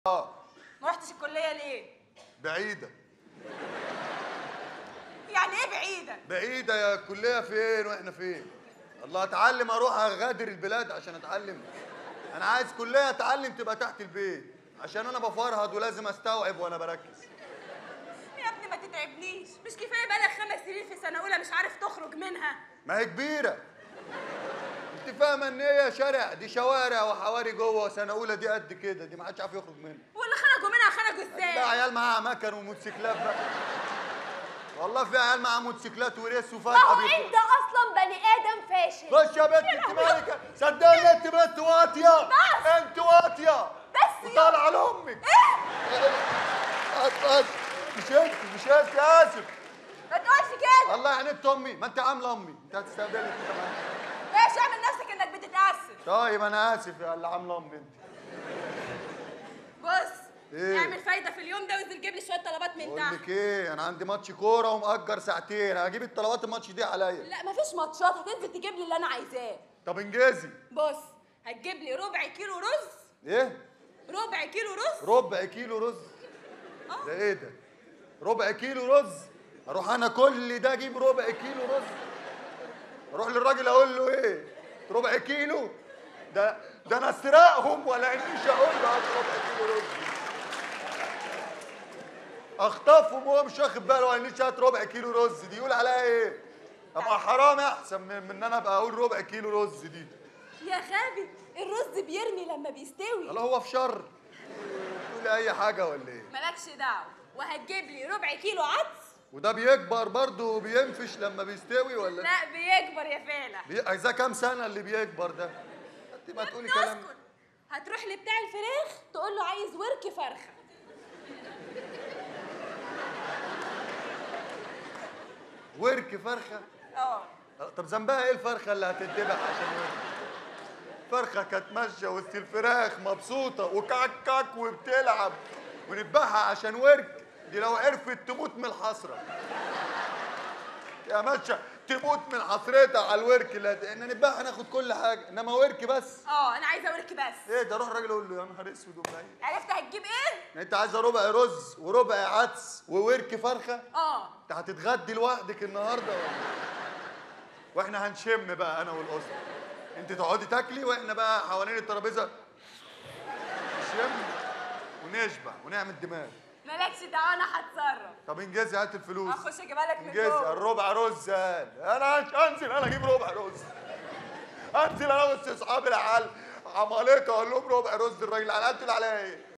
اه ما رحتش الكليه ليه بعيده يعني ايه بعيده بعيده يا الكليه فين واحنا فين الله اتعلم اروح اغادر البلاد عشان اتعلم انا عايز كليه اتعلم تبقى تحت البيت عشان انا بفرهد ولازم استوعب وانا بركز يا ابني ما تتعبنيش مش كفايه بقالك خمس سنين في سنه اولى مش عارف تخرج منها ما هي كبيره انت فاهمه ان هي شارع دي شوارع وحواري جوه سنه اولى دي قد كده دي ما حدش عارف يخرج منها واللي خرجوا منها خرجوا ده ازاي عيال معاها مكن وموتوسيكلات بقى والله في عيال معاها موتوسيكلات وريس ما وفجأة هو بيخرج. انت اصلا بني ادم فاشل خش يا بنت انت مالك صدقني انت بنت واطيه بس. انت واطيه بس يا- وطالعه لامك ايه مش انت مش انت اسف ما تقولش كده الله يعني انت امي ما انت عامله امي انت هتستقبلي انت كمان ايش اعمل نفسك انك بتتاسف طيب انا اسف يا اللي عامله امي انت بص إيه؟ اعمل فايده في اليوم ده وانزل جيب لي شويه طلبات من بقول تحت لك ايه انا عندي ماتش كوره ومأجر ساعتين هجيب الطلبات الماتش دي عليا لا مفيش ماتشات هتنزل تجيب لي اللي انا عايزاه طب انجزي بص هتجيب لي ربع كيلو رز ايه ربع كيلو رز ربع كيلو رز ده ايه ده ربع كيلو رز اروح انا كل ده اجيب ربع كيلو رز اروح للراجل اقول له ايه ربع كيلو ده ده انا اسرقهم ولا انيش اقول له هات ربع كيلو رز اخطفهم وهو مش واخد باله ولا انيش هات ربع كيلو رز دي يقول عليها ايه ابقى حرام احسن من من ان انا ابقى اقول ربع كيلو رز دي يا غبي الرز بيرمي لما بيستوي الله هو في شر تقول اي حاجه ولا ايه مالكش دعوه وهتجيب لي ربع كيلو عدس وده بيكبر برضه وبينفش لما بيستوي ولا لا بيكبر يا فالح بي... عايزاه كام سنه اللي بيكبر ده انت ما تقولي كلام اسكت هتروح لبتاع الفراخ تقول له عايز ورك فرخه ورك فرخه اه طب ذنبها ايه الفرخه اللي هتتذبح عشان ورك فرخه كانت ماشيه وسط الفراخ مبسوطه وكعك كعك وبتلعب ونذبحها عشان ورك دي لو عرفت تموت من الحسره يا ماشيه تموت من حسرتها على الورك اللي ان نذبحها ناخد كل حاجه انما ورك بس اه انا عايزه ورك بس ايه ده روح الراجل اقول له يا نهار اسود وبعيد عرفت هتجيب ايه انت عايزه ربع رز وربع عدس وورك فرخه اه انت هتتغدي لوحدك النهارده ولا واحنا هنشم بقى انا والاسره انت تقعدي تاكلي واحنا بقى حوالين الترابيزه نشم ونشبع ونعمل دماغ مالكش دعوه انا هتصرف طب انجزي هات الفلوس هخش اجيبها لك من انجزي جوه الربع رز قال انا مش انزل انا اجيب ربع رز انزل انا وسط اصحابي العيال عمالقه اقول لهم ربع رز الراجل على قد عليا ايه